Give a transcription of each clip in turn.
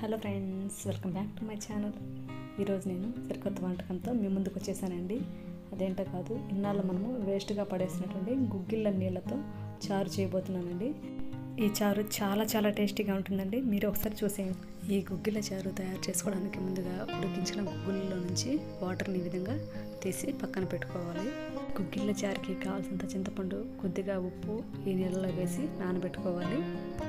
hello friends welcome back to my channel ఈరోజు నేను సరికొత్త వంటకంతో మీ ముందుకు వచ్చేసానండి అదేంటో కాదు ఇన్నాళ్ళు మనము వేస్ట్గా పడేసినటువంటి గుగ్గిళ్ళ నీళ్ళతో చారు చేయబోతున్నానండి ఈ చారు చాలా చాలా టేస్టీగా ఉంటుందండి మీరు ఒకసారి చూసేయండి ఈ గుగ్గిళ్ళ చారు తయారు చేసుకోవడానికి ముందుగా ఉడికించిన గుగ్గిళ్ళలో నుంచి వాటర్ని ఈ విధంగా తీసి పక్కన పెట్టుకోవాలి గుగ్గిళ్ళ చారుకి కావాల్సినంత చింతపండు కొద్దిగా ఉప్పు ఈ నీళ్ళలో వేసి నానబెట్టుకోవాలి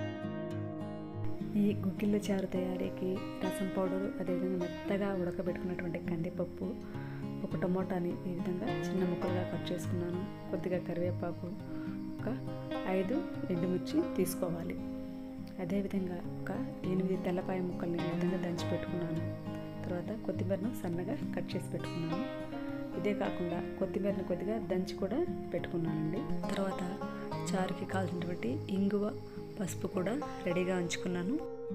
ఈ గుగ్గిళ్ళ చారు తయారీకి రసం పౌడరు అదేవిధంగా మెత్తగా ఉడకబెట్టుకున్నటువంటి కందిపప్పు ఒక టమోటాని ఈ విధంగా చిన్న ముక్కలుగా కట్ చేసుకున్నాను కొద్దిగా కరివేపాకు ఒక ఐదు ఎండుమిర్చి తీసుకోవాలి అదేవిధంగా ఒక ఎనిమిది తెల్లపాయ ముక్కల్ని ఈ విధంగా దంచి పెట్టుకున్నాను తర్వాత కొత్తిమీరను సన్నగా కట్ చేసి పెట్టుకున్నాను ఇదే కాకుండా కొత్తిమీరను కొద్దిగా దంచి కూడా పెట్టుకున్నానండి తర్వాత చారుకి కావాల్సినటువంటి ఇంగువ పసుపు కూడా రెడీగా ఉంచుకున్నాను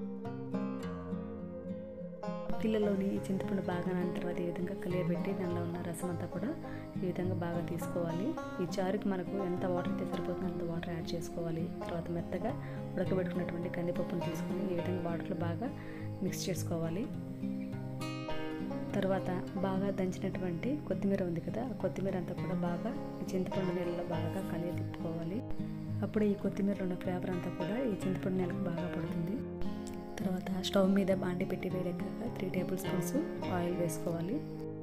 పిల్లలోని ఈ చింతపండు బాగా నానిన తర్వాత ఈ విధంగా కలియబెట్టి దానిలో ఉన్న రసం అంతా కూడా ఈ విధంగా బాగా తీసుకోవాలి ఈ చారుకి మనకు ఎంత వాటర్ అయితే సరిపోతుందో అంత వాటర్ యాడ్ చేసుకోవాలి తర్వాత మెత్తగా ఉడకబెట్టుకున్నటువంటి కందిపప్పును తీసుకొని ఈ విధంగా వాటర్లో బాగా మిక్స్ చేసుకోవాలి తర్వాత బాగా దంచినటువంటి కొత్తిమీర ఉంది కదా ఆ కొత్తిమీర అంతా కూడా బాగా ఈ చింతపండు నీళ్ళలో బాగా కలియ తిప్పుకోవాలి అప్పుడు ఈ కొత్తిమీరలో ఉన్న ఫ్లేవర్ అంతా కూడా ఈ చింతపండు నీళ్ళకి బాగా పడుతుంది తర్వాత స్టవ్ మీద బాండి పెట్టి వేడెక్కాక త్రీ టేబుల్ స్పూన్స్ ఆయిల్ వేసుకోవాలి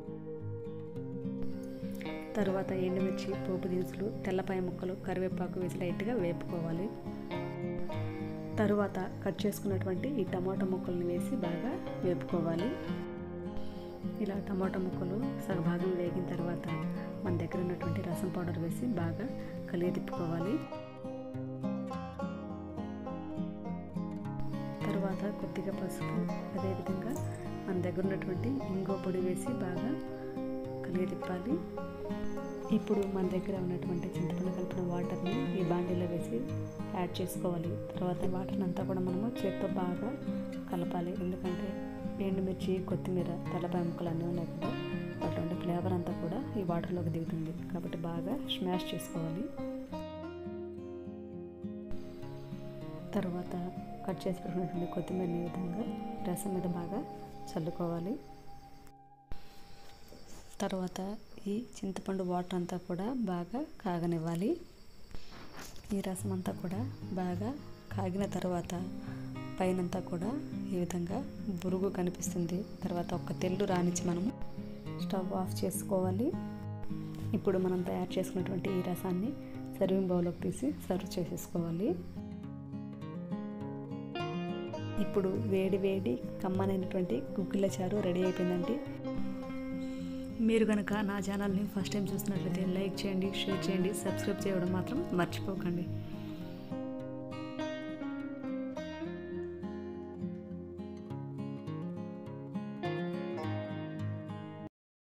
తర్వాత ఎండుమిర్చి పోపు దినుసులు తెల్లపాయ ముక్కలు కరివేపాకు వేసి లైట్గా వేపుకోవాలి తరువాత కట్ చేసుకున్నటువంటి ఈ టమాటా ముక్కల్ని వేసి బాగా వేపుకోవాలి ఇలా టమాటా ముక్కలు సగభాగం వేగిన తర్వాత మన దగ్గర ఉన్నటువంటి రసం పౌడర్ వేసి బాగా కలిగి తిప్పుకోవాలి తర్వాత కొద్దిగా పసుపు అదేవిధంగా మన దగ్గర ఉన్నటువంటి ఇంగో పొడి వేసి బాగా కలిగి తిప్పాలి ఇప్పుడు మన దగ్గర ఉన్నటువంటి చింతపండు కలిపిన వాటర్ని ఈ బాండీలో వేసి యాడ్ చేసుకోవాలి తర్వాత వాటర్ని అంతా కూడా మనము చేత్తో బాగా కలపాలి ఎందుకంటే ఎండుమిర్చి కొత్తిమీర తెల్లపాయ ముక్కలు అన్నీ ఉన్నాయి కదా అటువంటి ఫ్లేవర్ అంతా కూడా ఈ వాటర్లోకి దిగుతుంది కాబట్టి బాగా స్మాష్ చేసుకోవాలి తర్వాత కట్ చేసి పెట్టుకున్నటువంటి కొత్తిమీరని ఈ విధంగా రసం మీద బాగా చల్లుకోవాలి తర్వాత ఈ చింతపండు వాటర్ అంతా కూడా బాగా కాగనివ్వాలి ఈ రసం అంతా కూడా బాగా కాగిన తర్వాత పైనంతా కూడా ఈ విధంగా బురుగు కనిపిస్తుంది తర్వాత ఒక తెల్లు రానిచ్చి మనము స్టవ్ ఆఫ్ చేసుకోవాలి ఇప్పుడు మనం తయారు చేసుకున్నటువంటి ఈ రసాన్ని సర్వింగ్ బౌల్లోకి తీసి సర్వ్ చేసేసుకోవాలి ఇప్పుడు వేడి వేడి కమ్మనైనటువంటి గుగ్గిళ్ళ చారు రెడీ అయిపోయిందండి మీరు కనుక నా ఛానల్ని ఫస్ట్ టైం చూసినట్లయితే లైక్ చేయండి షేర్ చేయండి సబ్స్క్రైబ్ చేయడం మాత్రం మర్చిపోకండి